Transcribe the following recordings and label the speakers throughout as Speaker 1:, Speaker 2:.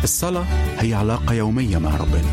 Speaker 1: الصلاة هي علاقة يومية مع ربنا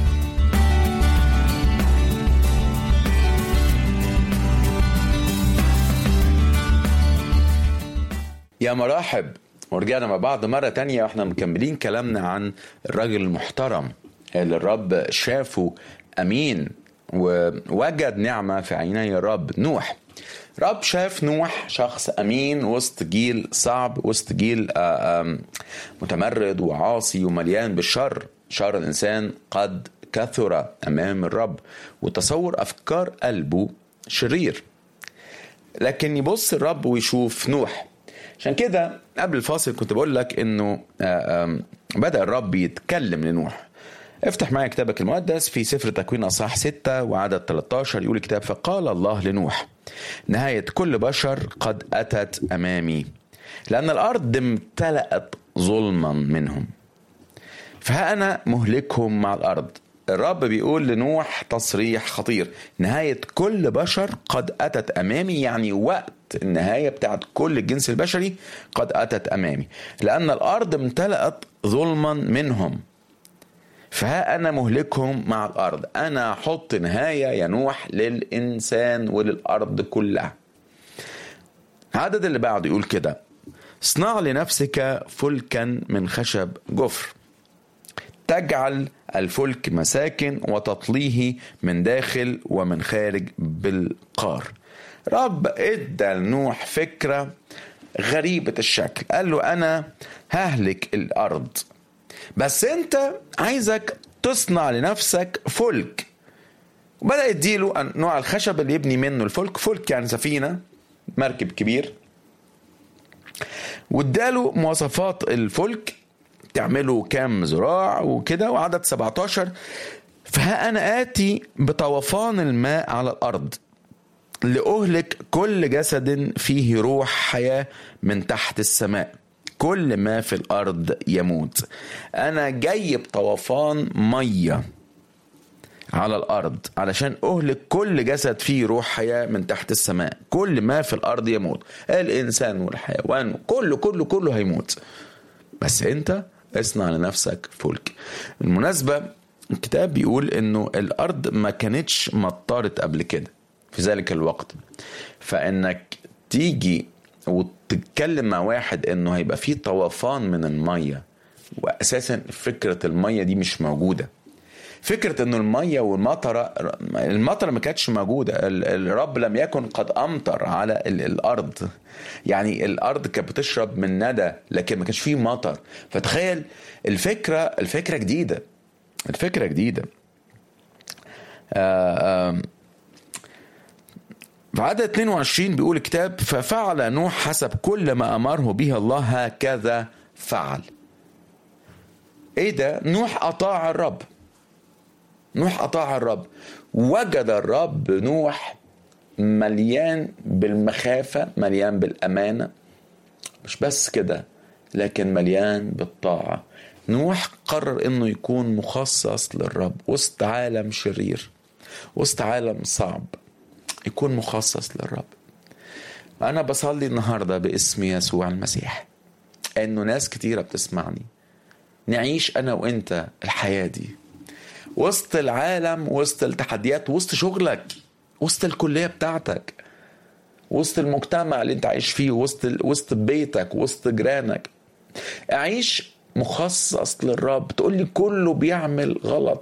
Speaker 2: يا مرحب ورجعنا مع بعض مرة تانية واحنا مكملين كلامنا عن الراجل المحترم اللي الرب شافه أمين ووجد نعمة في عيني الرب نوح رب شاف نوح شخص أمين وسط جيل صعب وسط جيل آه، آم، متمرد وعاصي ومليان بالشر شر الإنسان قد كثر أمام الرب وتصور أفكار قلبه شرير لكن يبص الرب ويشوف نوح عشان كده قبل الفاصل كنت بقول لك انه آه، آم، بدا الرب يتكلم لنوح افتح معايا كتابك المقدس في سفر تكوين اصحاح 6 وعدد 13 يقول الكتاب فقال الله لنوح نهايه كل بشر قد اتت امامي لان الارض امتلأت ظلما منهم فها أنا مهلكهم مع الأرض الرب بيقول لنوح تصريح خطير نهاية كل بشر قد أتت أمامي يعني وقت النهاية بتاعت كل الجنس البشري قد أتت أمامي لأن الأرض امتلأت ظلما منهم فها أنا مهلكهم مع الأرض أنا أحط نهاية يا نوح للإنسان وللأرض كلها العدد اللي بعده يقول كده اصنع لنفسك فلكا من خشب جفر تجعل الفلك مساكن وتطليه من داخل ومن خارج بالقار رب ادى لنوح فكرة غريبة الشكل قال له أنا ههلك الأرض بس أنت عايزك تصنع لنفسك فلك وبدأ يديله أن- نوع الخشب اللي يبني منه الفلك فلك يعني سفينة مركب كبير واداله مواصفات الفلك تعمله كام ذراع وكده وعدد 17 فها أنا آتي بطوفان الماء على الأرض لأهلك كل جسد فيه روح حياة من تحت السماء كل ما في الأرض يموت أنا جاي بطوفان مية على الأرض علشان أهلك كل جسد فيه روح حياة من تحت السماء كل ما في الأرض يموت الإنسان والحيوان كله كله كله هيموت بس أنت اصنع لنفسك فلك بالمناسبة الكتاب بيقول انه الارض ما كانتش مطرت قبل كده في ذلك الوقت فانك تيجي وتتكلم مع واحد انه هيبقى فيه طوفان من المية واساسا فكرة المية دي مش موجودة فكرة انه المية والمطرة المطرة ما كانتش موجودة ال- الرب لم يكن قد امطر على ال- الارض يعني الارض كانت بتشرب من ندى لكن ما كانش فيه مطر فتخيل الفكرة الفكرة جديدة الفكرة جديدة آه، آم، في عدد 22 بيقول الكتاب ففعل نوح حسب كل ما امره به الله هكذا فعل ايه ده نوح اطاع الرب نوح اطاع الرب وجد الرب نوح مليان بالمخافه مليان بالامانه مش بس كده لكن مليان بالطاعه نوح قرر انه يكون مخصص للرب وسط عالم شرير وسط عالم صعب يكون مخصص للرب انا بصلي النهارده باسم يسوع المسيح انه ناس كتيره بتسمعني نعيش انا وانت الحياه دي وسط العالم وسط التحديات وسط شغلك وسط الكليه بتاعتك وسط المجتمع اللي انت عايش فيه وسط وسط بيتك وسط جيرانك اعيش مخصص للرب تقول لي كله بيعمل غلط